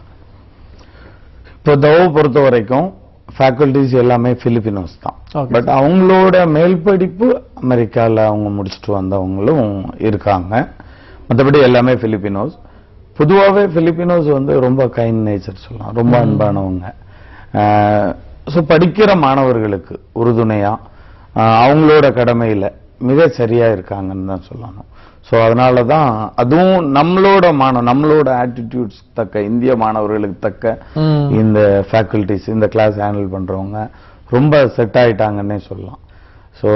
இப்போ தவோ பொறுத்த வரைக்கும் ஃபேக்கல்டிஸ் எல்லாமே பிலிப்பினோஸ் தான் Okay, பட் அவங்களோட மேல் படிப்பு அமெரிக்கால அவங்க முடிச்சுட்டு வந்தவங்களும் இருக்காங்க மற்றபடி எல்லாமே பிலிப்பினோஸ் பொதுவாகவே பிலிப்பினோஸ் வந்து ரொம்ப கைண்ட் நேச்சர் சொல்லலாம் ரொம்ப அன்பானவங்க ஸோ படிக்கிற மாணவர்களுக்கு உறுதுணையா ஆஹ், அவங்களோட கடமையில மிக சரியா இருக்காங்கன்னு தான் சொல்லணும் ஸோ அதனால தான் அதுவும் நம்மளோட மாணவ நம்மளோட ஆட்டிடியூட்ஸ் தக்க இந்திய மாணவர்களுக்கு தக்க ம். இந்த ஃபேக்கல்டிஸ் இந்த கிளாஸ் ஹேண்டில் பண்றவங்க ரொம்ப செட் ஆயிட்டாங்கன்னே சொல்லலாம் so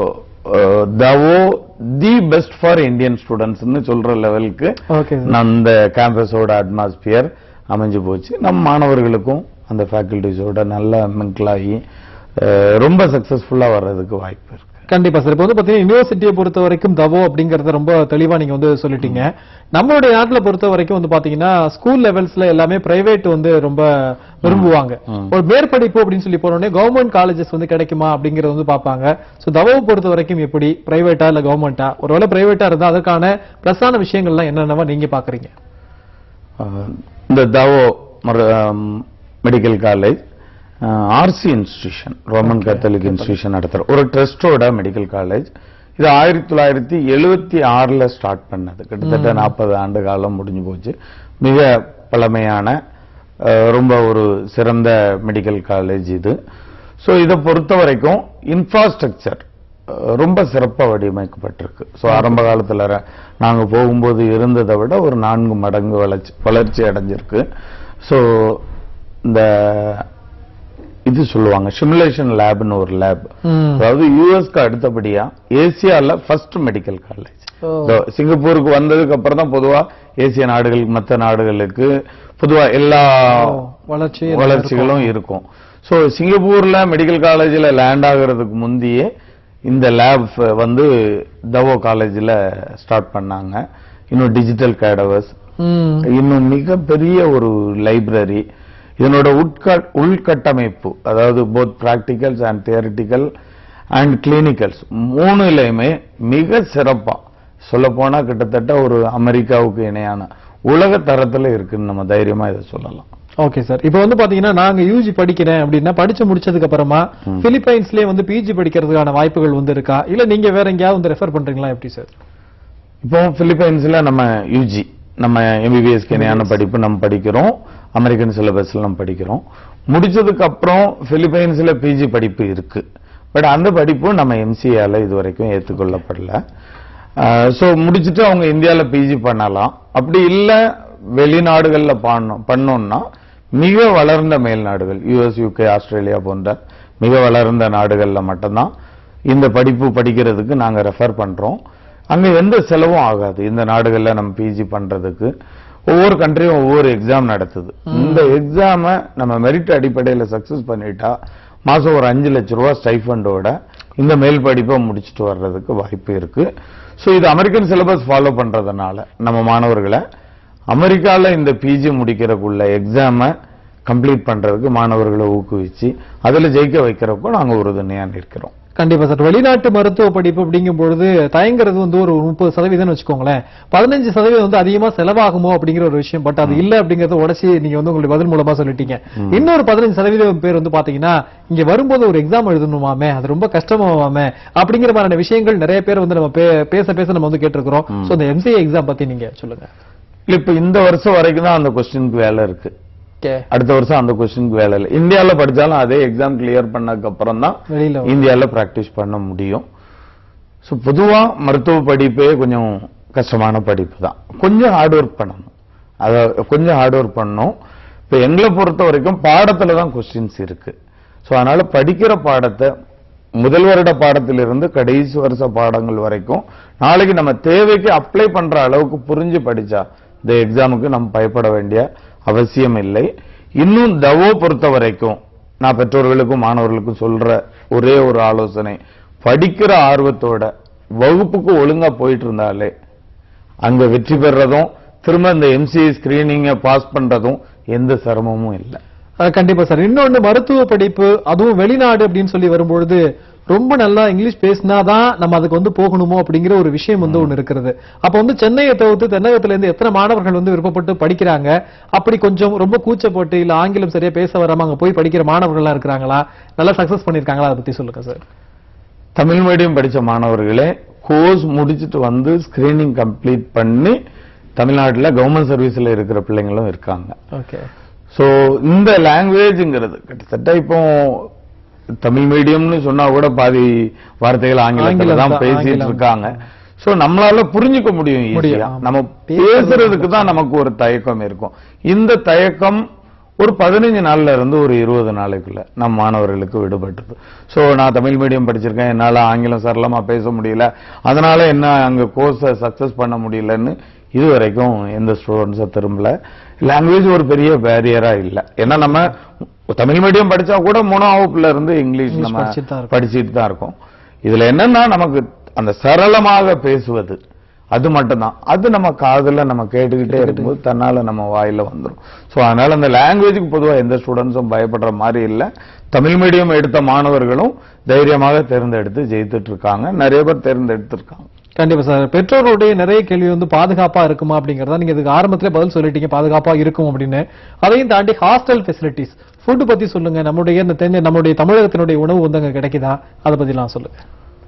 Davao the best for Indian ஸ்டூடெண்ட்ஸ்னு சொல்ற லெவலுக்கு ஓகே நான் இந்த கேம்பஸோட அட்மாஸ்பியர் அமைஞ்சு போச்சு நம்ம மாணவர்களுக்கும் அந்த ஃபேக்கல்டிஸோட நல்லா மிங்கிள் ஆகி அஹ், ரொம்ப சக்சஸ்ஃபுல்லா வர்றதுக்கு வாய்ப்பு இருக்கு கண்டிப்பா சார் இப்போ வந்து பாத்தீங்கன்னா யூனிவர்சிட்டியை பொறுத்த வரைக்கும் தவோ அப்படிங்கறத ரொம்ப தெளிவா நீங்க வந்து சொல்லிட்டீங்க நம்மளுடைய நாட்டுல பொறுத்த வரைக்கும் வந்து பாத்தீங்கன்னா ஸ்கூல் லெவல்ஸ்ல எல்லாமே பிரைவேட் வந்து ரொம்ப விரும்புவாங்க ஒரு மேற்படிப்பு அப்படின்னு சொல்லி போனோடனே கவர்மெண்ட் காலேஜஸ் வந்து கிடைக்குமா அப்படிங்கறது வந்து பாப்பாங்க சோ தவோவை பொறுத்த வரைக்கும் எப்படி பிரைவேட்டா இல்ல கவர்மெண்டா ஒருவேளை பிரைவேட்டா இருந்தா அதற்கான பிளஸான விஷயங்கள்லாம் என்னென்னவா நீங்க பாக்குறீங்க அஹ், இந்த Davao medical college RC institution Roman Catholic institution நடத்துற ஒரு ட்ரஸ்டோட மெடிக்கல் காலேஜ் இது ஆயிரத்தி தொள்ளாயிரத்தி எழுபத்தி ஆறுல ஸ்டார்ட் பண்ணது கிட்டத்தட்ட நாற்பது ஆண்டு காலம் முடிஞ்சு போச்சு மிக பழமையான அஹ், ரொம்ப ஒரு சிறந்த மெடிக்கல் காலேஜ் இது ஸோ இதை பொறுத்த வரைக்கும் இன்ஃப்ராஸ்ட்ரக்சர் ரொம்ப சிறப்பாக வடிவமைக்கப்பட்டிருக்கு ஸோ ஆரம்ப காலத்தில் நாங்க போகும்போது இருந்ததை விட ஒரு நான்கு மடங்கு வளர்ச்சி வளர்ச்சி அடைஞ்சிருக்கு ஸோ இந்த இது சொல்லுவாங்க சிமுலேஷன் லேப்னு ஒரு லேப் ம். அதாவது யூஎஸ்க்கு அடுத்தபடியா ஏசியால ஃபர்ஸ்ட் மெடிக்கல் காலேஜ் ஓ. சிங்கப்பூருக்கு வந்ததுக்கு அப்புறம் தான் பொதுவா ஏசிய நாடுகளுக்கு மற்ற நாடுகளுக்கு பொதுவா எல்லா ஓ, வளர்ச்சி வளர்ச்சிகளும் இருக்கும் சோ சிங்கப்பூர்ல மெடிக்கல் காலேஜ்ல லேண்ட் ஆகுறதுக்கு முந்தையே இந்த லேப் வந்து தவோ காலேஜ்ல ஸ்டார்ட் பண்ணாங்க இன்னும் டிஜிட்டல் கேடவர்ஸ் ம். இன்னும் மிகப்பெரிய ஒரு லைப்ரரி இதனோட உட்கட் உள்கட்டமைப்பு அதாவது both practicals and theoretical and clinicals மூணுலையுமே மிக சிறப்பா சொல்ல போனா கிட்டத்தட்ட ஒரு அமெரிக்காவுக்கு இணையான உலக தரத்துல இருக்குன்னு நம்ம தைரியமா இதை சொல்லலாம் ஓகே சார் இப்போ வந்து பாத்தீங்கன்னா நாங்க யூஜி படிக்கிறேன் அப்படின்னா படிச்சு முடிச்சதுக்கு அப்புறமா பிலிப்பைன்ஸ்லயே வந்து பிஜி படிக்கிறதுக்கான வாய்ப்புகள் வந்து இருக்கா இல்ல நீங்க வேற எங்கேயாவது வந்து ரெஃபர் பண்றீங்களா எப்படி சார் இப்போ பிலிப்பைன்ஸ்ல நம்ம யூஜி நம்ம எம்பிபிஎஸ் இணையான படிப்பு நம்ம படிக்கிறோம் அமெரிக்கன் சிலபஸ்ல நம்ம படிக்கிறோம் முடிச்சதுக்கு அப்புறம் பிலிப்பைன்ஸ்ல பிஜி படிப்பு இருக்கு பட் அந்த படிப்பு நம்ம எம்சிஏல இது வரைக்கும் ஏற்றுக்கொள்ளப்படல ஸோ முடிச்சுட்டு அவங்க இந்தியால பிஜி பண்ணலாம் அப்படி இல்ல வெளிநாடுகள்ல பண்ணோம் பண்ணோம்னா மிக வளர்ந்த மேல் நாடுகள் யுஎஸ் யூகே ஆஸ்திரேலியா போன்ற மிக வளர்ந்த நாடுகள்ல மட்டும்தான் இந்த படிப்பு படிக்கிறதுக்கு நாங்க ரெஃபர் பண்றோம் அங்க எந்த செலவும் ஆகாது இந்த நாடுகள்ல நம்ம பிஜி பண்றதுக்கு ஒவ்வொரு கண்ட்ரியும் ஒவ்வொரு எக்ஸாம் நடத்துது இந்த எக்ஸாம நம்ம மெரிட் அடிப்படையில சக்சஸ் பண்ணிட்டா மாசம் ஒரு அஞ்சு லட்ச ரூபாய் ஸ்டைஃபண்டோட இந்த மேல் படிப்பை முடிச்சுட்டு வர்றதுக்கு வாய்ப்பு இருக்கு சோ இது அமெரிக்கன் சிலபஸ் ஃபாலோ பண்றதுனால நம்ம மாணவர்களை அமெரிக்கால இந்த பிஜி முடிக்கிறதுக்குள்ள எக்ஸாம கம்ப்ளீட் பண்றதுக்கு மாணவர்களை ஊக்குவிச்சு அதுல ஜெயிக்க வைக்கிறப்போ நாங்க உறுதுணையா நிற்கிறோம் கண்டிப்பா சார் வெளிநாட்டு மருத்துவ படிப்பு அப்படிங்கும் பொழுது தயங்குறது வந்து ஒரு முப்பது சதவீதம் வச்சுக்கோங்களேன் பதினஞ்சு சதவீதம் வந்து அதிகமா செலவாகுமோ அப்படிங்கிற ஒரு விஷயம் பட் அது இல்ல அப்படிங்கறத உடச்சி நீங்க வந்து உங்களுடைய பதில் மூலமா சொல்லிட்டீங்க இன்னொரு பதினஞ்சு சதவீதம் பேர் வந்து பாத்தீங்கன்னா இங்க வரும்போது ஒரு எக்ஸாம் எழுதணுமாமே அது ரொம்ப கஷ்டமாவாமே அப்படிங்கிற மாதிரியான விஷயங்கள் நிறைய பேர் வந்து நம்ம பே- பேச பேச நம்ம வந்து கேட்டிருக்கிறோம் சோ இந்த எம்சிஏ எக்ஸாம் பத்தி நீங்க சொல்லுங்க இல்ல இப்ப இந்த வருஷம் வரைக்கும் தான் அந்த கொஸ்டினுக்கு வேலை இருக்கு ஓகே அடுத்த வருஷம் அந்த கொஸ்டினுக்கு வேலை இல்லை இந்தியால படிச்சாலும் அதே எக்ஸாம் கிளியர் பண்ணதுக்கு அப்புறம் தான் வெளியில வரும். இந்தியால பிராக்டிஸ் பண்ண முடியும் ஸோ பொதுவா மருத்துவ படிப்பே கொஞ்சம் கஷ்டமான படிப்பு தான் கொஞ்சம் ஹார்ட் ஒர்க் பண்ணணும் அத கொஞ்சம் ஹார்ட் ஒர்க் பண்ணணும் இப்ப எங்களை பொறுத்த வரைக்கும் பாடத்துல தான் கொஸ்டின்ஸ் இருக்கு ஸோ அதனால படிக்கிற பாடத்தை முதல் வருட பாடத்திலிருந்து கடைசி வருஷ பாடங்கள் வரைக்கும் நாளைக்கு நம்ம தேவைக்கு அப்ளை பண்ற அளவுக்கு புரிஞ்சு படிச்சா இந்த எக்ஸாமுக்கு நம்ம பயப்பட வேண்டிய அவசியம் இல்லை இன்னும் தவோ பொறுத்த வரைக்கும் நான் பெற்றோர்களுக்கும் மாணவர்களுக்கும் சொல்ற ஒரே ஒரு ஆலோசனை படிக்கிற ஆர்வத்தோட வகுப்புக்கு ஒழுங்கா போயிட்டு இருந்தாலே அங்க வெற்றி பெறதும் திரும்ப இந்த எம்சிஏ ஸ்கிரீனிங்க பாஸ் பண்றதும் எந்த சிரமமும் இல்லை அஹ் கண்டிப்பா சார் இன்னொன்னு மருத்துவ படிப்பு அதுவும் வெளிநாடு அப்படின்னு சொல்லி வரும்பொழுது ரொம்ப நல்லா இங்கிலீஷ் பேசினாதான் நம்ம அதுக்கு வந்து போகணுமோ அப்படிங்கிற ஒரு விஷயம் வந்து ஒண்ணு இருக்கிறது அப்ப வந்து சென்னையை தவிர்த்து தென்னகத்துல இருந்து எத்தனை மாணவர்கள் வந்து விருப்பப்பட்டு படிக்கிறாங்க அப்படி கொஞ்சம் ரொம்ப கூச்சப்பட்டு இல்ல ஆங்கிலம் சரியா பேச வராம அங்க போய் படிக்கிற மாணவர்கள்லாம் இருக்கிறாங்களா நல்லா சக்சஸ் பண்ணிருக்காங்களா அதை பத்தி சொல்லுங்க சார் தமிழ் மீடியம் படிச்ச மாணவர்களே கோர்ஸ் முடிச்சிட்டு வந்து ஸ்கிரீனிங் கம்ப்ளீட் பண்ணி தமிழ்நாட்டுல கவர்மெண்ட் சர்வீஸ்ல இருக்கிற பிள்ளைங்களும் இருக்காங்க ஓகே சோ இந்த லாங்குவேஜ்ங்கிறது கிட்டத்தட்ட இப்போ தமிழ் மீடியம்னு சொன்னா கூட பாதி வார்த்தைகள் ஆங்கிலத்துல ஆங்கிலம் தான் தான், பேசிட்டு ஆங்கிலம். இருக்காங்க சோ நம்மளால புரிஞ்சுக்க முடியும் முடியும், ஈஸியா ஆமா. நம்ம பேசுறது பேசுறதுக்கு தான் நமக்கு ஒரு தயக்கம் இருக்கும் இந்த தயக்கம் ஒரு பதினஞ்சு நாள்ல இருந்து ஒரு இருபது நாளைக்குள்ள நம் மாணவர்களுக்கு விடுபட்டது சோ நான் தமிழ் மீடியம் படிச்சிருக்கேன் என்னால ஆங்கிலம் சரளமா பேச முடியல அதனால என்ன அங்க கோர்ஸை சக்சஸ் பண்ண முடியலன்னு இது வரைக்கும் எந்த ஸ்டூடெண்ட்ஸும் திரும்பல லாங்குவேஜ் ஒரு பெரிய பேரியரா இல்ல ஏன்னா நம்ம தமிழ் மீடியம் படிச்சா கூட மூணாம் வகுப்புல இருந்து இங்கிலீஷ் இங்கிலீஷ் நம்ம படிச்சுட்டு தான் இருக்கோம். படிச்சுட்டு தான் இருக்கோம் இதுல என்னன்னா நமக்கு அந்த சரளமாக பேசுவது அது மட்டும்தான் அது நம்ம காதுல நம்ம கேட்டுக்கிட்டே இருக்கும்போது தன்னால நம்ம வாயில வந்துரும் சோ அதனால அந்த லாங்குவேஜுக்கு பொதுவா எந்த ஸ்டூடெண்ட்ஸும் பயப்படுற மாதிரி இல்ல தமிழ் மீடியம் எடுத்த மாணவர்களும் தைரியமாக தேர்ந்தெடுத்து ஜெயித்துட்டு இருக்காங்க நிறைய பேர் தேர்ந்தெடுத்திருக்காங்க கண்டிப்பா சார் பெற்றோருடைய நிறைய கேள்வி வந்து பாதுகாப்பா இருக்குமா அப்படிங்கறத நீங்க இதுக்கு ஆரம்பத்திலே பதில் சொல்லிட்டீங்க பாதுகாப்பா இருக்கும் அப்படின்னு அதையும் தாண்டி ஹாஸ்டல் ஃபெசிலிட்டிஸ் ஃபுட் பத்தி சொல்லுங்க நம்முடைய இந்த தென்னை நம்முடைய தமிழகத்தினுடைய உணவு வந்து அங்க கிடைக்குதா அதை பத்திலாம் சொல்லுங்க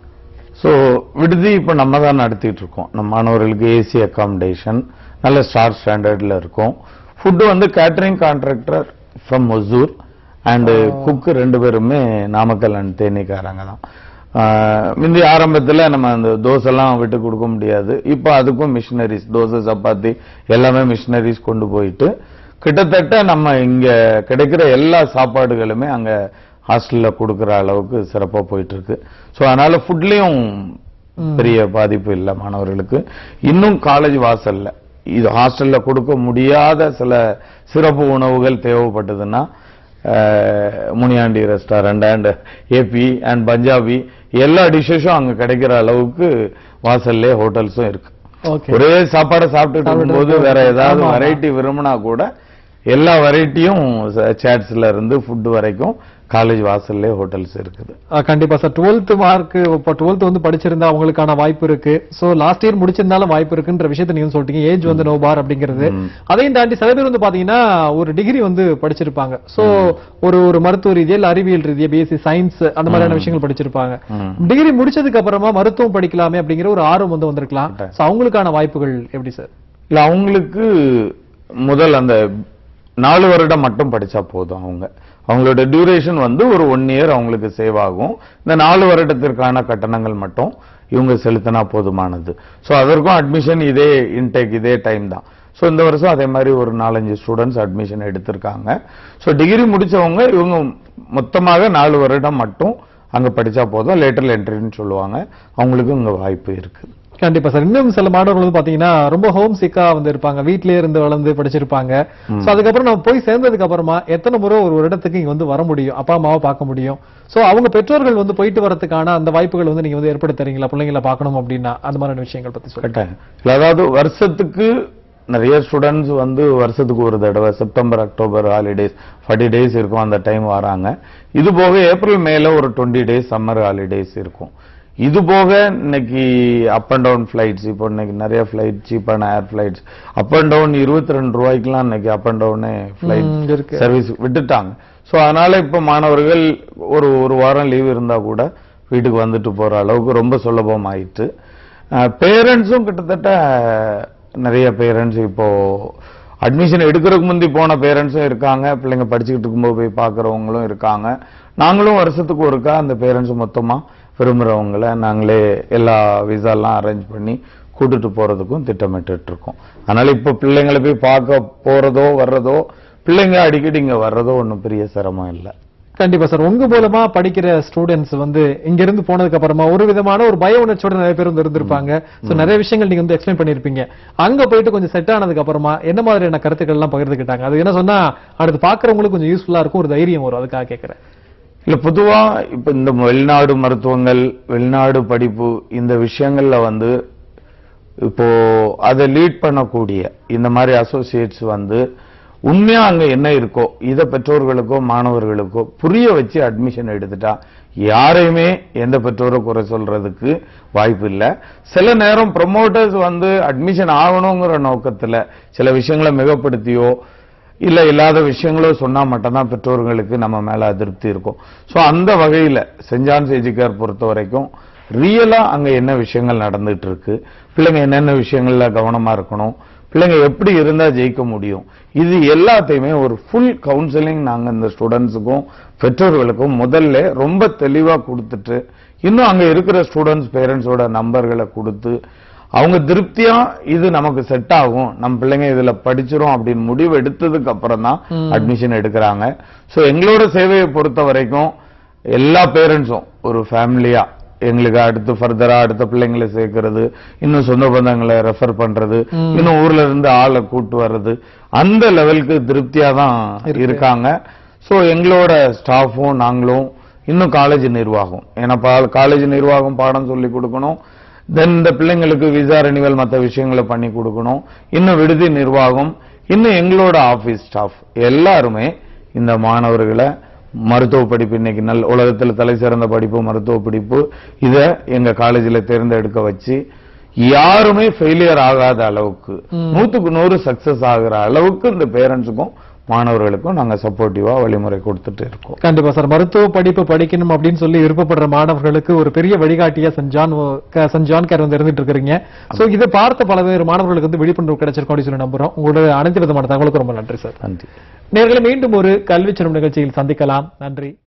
சோ விடுதி இப்ப நம்ம தான் நடத்திட்டு இருக்கோம் நம்ம மாணவர்களுக்கு ஏசி அகாமடேஷன் நல்ல ஸ்டார் ஸ்டாண்டர்ட்ல இருக்கும் ஃபுட் வந்து catering contractor from Hosur and cook ரெண்டு பேருமே நாமக்கல் அண்ட் தேனிக்காரங்க தான் ஆஹ் முந்தி ஆரம்பத்துல நம்ம அந்த தோசைலாம் விட்டு கொடுக்க முடியாது இப்போ அதுக்கும் மிஷினரிஸ் தோசை சப்பாத்தி எல்லாமே மிஷினரிஸ் கொண்டு போயிட்டு கிட்டத்தட்ட நம்ம இங்க கிடைக்கிற எல்லா சாப்பாடுகளுமே அங்க ஹாஸ்டல்ல கொடுக்கிற அளவுக்கு சிறப்பா போயிட்டு இருக்கு சோ அதனால ஃபுட்லயும் பெரிய பாதிப்பு இல்லை மாணவர்களுக்கு இன்னும் காலேஜ் வாசல்ல இது ஹாஸ்டல்ல கொடுக்க முடியாத சில சிறப்பு உணவுகள் தேவைப்பட்டதுன்னா ah, Muniyandi restaurant and AB and Punjabi எல்லா டிஷ்ஷஸும் அங்க கிடைக்கிற அளவுக்கு வாசல்லே ஹோட்டல்ஸும் இருக்கு ஓகே ஒரே சாப்பாடை சாப்பிட்டுட்டு இருக்கும்போது வேற ஏதாவது ஆமா, ஆமா. வெரைட்டி விரும்பினா கூட எல்லா வெரைட்டியும் சேட்ஸ்ல இருந்து ஃபுட் வரைக்கும் காலேஜ் வாசல்லே ஹோட்டல்ஸ் இருக்குது அஹ் கண்டிப்பா சார் டுவெல்த் மார்க் இப்போ டுவெல்த் வந்து படிச்சிருந்தா அவங்களுக்கான வாய்ப்பு இருக்கு சோ லாஸ்ட் இயர் முடிச்சிருந்தாலும் வாய்ப்பு இருக்குன்ற விஷயத்தை நீங்க சொல்லிட்டீங்க ஏஜ் வந்து நோ பார் அப்படிங்கிறது அதையும் தாண்டி சில பேர் வந்து பாத்தீங்கன்னா ஒரு டிகிரி வந்து படிச்சிருப்பாங்க சோ ஒரு ஒரு மருத்துவ ரீதியா இல்ல அறிவியல் ரீதியா பிஎஸ்சி சயின்ஸ் அந்த மாதிரியான விஷயங்கள் படிச்சிருப்பாங்க ம். டிகிரி முடிச்சதுக்கு அப்புறமா மருத்துவம் படிக்கலாமே அப்படிங்கிற ஒரு ஆர்வம் வந்து வந்திருக்கலாம் சோ அவங்களுக்கான வாய்ப்புகள் எப்படி சார் இல்ல அவங்களுக்கு முதல் அந்த நாலு வருடம் மட்டும் படிச்சா போதும் அவங்க அவங்களோட டியூரேஷன் வந்து ஒரு ஒன் இயர் அவங்களுக்கு சேவ் ஆகும் இந்த நாலு வருடத்திற்கான கட்டணங்கள் மட்டும் இவங்க செலுத்தினா போதுமானது சோ அதற்கும் அட்மிஷன் இதே இன்டேக் இதே டைம் தான் சோ இந்த வருஷம் அதே மாதிரி ஒரு நாலஞ்சு ஸ்டூடெண்ட்ஸ் அட்மிஷன் எடுத்திருக்காங்க சோ டிகிரி முடிச்சவங்க இவங்க மொத்தமாக நாலு வருடம் மட்டும் அங்க படிச்சா போதும் லேட்டர் என்ட்ரின்னு சொல்லுவாங்க அவங்களுக்கும் இங்க வாய்ப்பு இருக்கு கண்டிப்பா சார் இன்னும் சில மாணவர்கள் வந்து பாத்தீங்கன்னா ரொம்ப ஹோம் சிக்கா வந்து இருப்பாங்க வீட்லயே இருந்து வளர்ந்து படிச்சிருப்பாங்க சோ அதுக்கப்புறம் நம்ம போய் சேர்ந்ததுக்கு அப்புறமா எத்தனை முறை ஒரு வருடத்துக்கு இங்க வந்து வர முடியும் அப்பா அம்மாவை பார்க்க முடியும் சோ அவங்க பெற்றோர்கள் வந்து போயிட்டு வரதுக்கான அந்த வாய்ப்புகள் வந்து நீங்க வந்து ஏற்படுத்தி தரீங்களா பிள்ளைங்களை பார்க்கணும் அப்படின்னா அந்த மாதிரியான விஷயங்கள் பத்தி சொல்லுங்க கட்டாயம் இல்ல, அதாவது வருஷத்துக்கு நிறைய ஸ்டூடெண்ட்ஸ் வந்து வருஷத்துக்கு ஒரு தடவை September October holidays forty days இருக்கும் அந்த டைம் வராங்க இது போக ஏப்ரல் மேல ஒரு டுவெண்ட்டி டேஸ் சம்மர் ஹாலிடேஸ் இருக்கும் இது போக இன்னைக்கு அப் அண்ட் டவுன் ஃபிளைட்ஸ் இப்போ இன்னைக்கு நிறைய ஃபிளைட் சீப்பான air flights up and down இருபத்தி ரெண்டு ரூபாய்க்குலாம் இன்னைக்கு அப் அண்ட் டவுனே ஃபிளைட் ம், இருக்கு. சர்வீஸ் விட்டுட்டாங்க சோ அதனால இப்ப மாணவர்கள் ஒரு ஒரு வாரம் லீவ் இருந்தா கூட வீட்டுக்கு வந்துட்டு போற அளவுக்கு ரொம்ப சுலபமாயிட்டு பேரண்ட்ஸும் கிட்டத்தட்ட நிறைய பேரண்ட்ஸ் இப்போ அட்மிஷன் எடுக்கிறதுக்கு முந்தி போன பேரண்ட்ஸும் இருக்காங்க பிள்ளைங்க படிச்சுக்கிட்டு இருக்கும்போது போய் பார்க்கறவங்களும் இருக்காங்க நாங்களும் வருஷத்துக்கு ஒருக்கா அந்த பேரண்ட்ஸ் மொத்தமா விரும்புறவங்கள நாங்களே எல்லா விசாலாம் அரேஞ்ச் பண்ணி கூட்டிட்டு போறதுக்கும் திட்டமிட்டுட்டு இருக்கோம் அதனால இப்ப பிள்ளைங்களை போய் பார்க்க போறதோ வர்றதோ பிள்ளைங்க அடிக்கடி இங்க வர்றதோ ஒண்ணும் பெரிய சிரமம் இல்லை கண்டிப்பா சார் உங்க மூலமா படிக்கிற ஸ்டூடெண்ட்ஸ் வந்து இங்க இருந்து போனதுக்கு அப்புறமா ஒரு விதமான ஒரு பய உணர்ச்சியோட நிறைய பேர் வந்து இருந்திருப்பாங்க சோ நிறைய விஷயங்கள் நீங்க வந்து எக்ஸ்பிளைன் பண்ணிருப்பீங்க அங்க போயிட்டு கொஞ்சம் செட் ஆனதுக்கு அப்புறமா என்ன மாதிரியான கருத்துக்கள் எல்லாம் பகிர்ந்துக்கிட்டாங்க அது என்ன சொன்னா அடுத்து பாக்குறவங்களுக்கு கொஞ்சம் யூஸ்ஃபுல்லா இருக்கும் ஒரு தைரியம் வரும் அதுக்காக கேக்குறேன் இல்ல பொதுவா இப்ப இந்த வெளிநாடு மருத்துவங்கள் வெளிநாடு படிப்பு இந்த விஷயங்கள்ல வந்து இப்போ அதை லீட் பண்ணக்கூடிய இந்த மாதிரி அசோசியேட்ஸ் வந்து உண்மையா அங்க என்ன இருக்கோ இத பெற்றோர்களுக்கோ மாணவர்களுக்கோ புரிய வச்சு அட்மிஷன் எடுத்துட்டா யாரையுமே எந்த பெற்றோரும் குறை சொல்றதுக்கு வாய்ப்பு இல்ல சில நேரம் ப்ரொமோட்டர்ஸ் வந்து அட்மிஷன் ஆகணுங்கிற நோக்கத்துல சில விஷயங்களை மிகப்படுத்தியோ இல்ல இல்லாத விஷயங்களோ சொன்னா மட்டும்தான் பெற்றோர்களுக்கு நம்ம மேல அதிருப்தி இருக்கும் சோ அந்த வகையில சென்ட் ஜான்ஸ் எஜுகேர் பொறுத்த வரைக்கும் ரியலா அங்க என்ன விஷயங்கள் நடந்துட்டு இருக்கு பிள்ளைங்க என்னென்ன விஷயங்கள்ல கவனமா இருக்கணும் பிள்ளைங்க எப்படி இருந்தா ஜெயிக்க முடியும் இது எல்லாத்தையுமே ஒரு ஃபுல் கவுன்சிலிங் நாங்க இந்த ஸ்டூடெண்ட்ஸுக்கும் பெற்றோர்களுக்கும் முதல்ல ரொம்ப தெளிவா கொடுத்துட்டு இன்னும் அங்க இருக்கிற ஸ்டூடெண்ட்ஸ் பேரண்ட்ஸோட நம்பர்களை கொடுத்து அவங்க திருப்தியா இது நமக்கு செட் ஆகும் நம்ம பிள்ளைங்க இதுல படிச்சிரும் அப்படின்னு முடிவு எடுத்ததுக்கு அப்புறம் தான் அட்மிஷன் எடுக்கிறாங்க சோ எங்களோட சேவையை பொறுத்த வரைக்கும் எல்லா பேரண்ட்ஸும் ஒரு ஃபேமிலியா எங்களுக்கு அடுத்து ஃபர்தரா அடுத்த பிள்ளைங்களை சேர்க்கறது இன்னும் சொந்த பந்தங்களை ரெஃபர் பண்றது இன்னும் ஊர்ல இருந்து ஆளை கூட்டு வர்றது அந்த லெவலுக்கு திருப்தியா தான் இருக்காங்க சோ எங்களோட ஸ்டாஃபும் நாங்களும் இன்னும் காலேஜ் நிர்வாகம் ஏன்னா காலேஜ் நிர்வாகம் பாடம் சொல்லி கொடுக்கணும் தென் இந்த பிள்ளைங்களுக்கு விசா ரெனிவல் மற்ற விஷயங்களை பண்ணி கொடுக்கணும் இன்னும் விடுதி நிர்வாகம் இன்னும் எங்களோட ஆபீஸ் ஸ்டாஃப் எல்லாருமே இந்த மாணவர்களை மருத்துவ படிப்பு இன்னைக்கு நல்ல உலகத்துல தலை சிறந்த படிப்பு மருத்துவ படிப்பு இத எங்க காலேஜில் தேர்ந்தெடுக்க வச்சு யாருமே ஃபெயிலியர் ஆகாத அளவுக்கு நூத்துக்கு நூறு சக்சஸ் ஆகுற அளவுக்கு இந்த பேரண்ட்ஸுக்கும் மாணவர்களுக்கும் நாங்க சப்போர்ட்டிவா வழிமுறை கொடுத்துட்டு இருக்கோம் கண்டிப்பா சார் மருத்துவ படிப்பு படிக்கணும் அப்படின்னு சொல்லி விருப்பப்படுற மாணவர்களுக்கு ஒரு பெரிய வழிகாட்டியா சென்ட் ஜான் க- சென்ட் ஜான் கேர் வந்து இருந்துட்டு இருக்கிறீங்க சோ இதை பார்த்த பல பேர் மாணவர்களுக்கு வந்து விழிப்புணர்வு கிடைச்சிருக்கும் அப்படின்னு சொல்லி நம்புறோம் உங்களோட அனைத்து விதமான தகவலுக்கு ரொம்ப நன்றி சார் நன்றி நேர்களை மீண்டும் ஒரு கல்வி சின்னம் நிகழ்ச்சியில் சந்திக்கலாம் நன்றி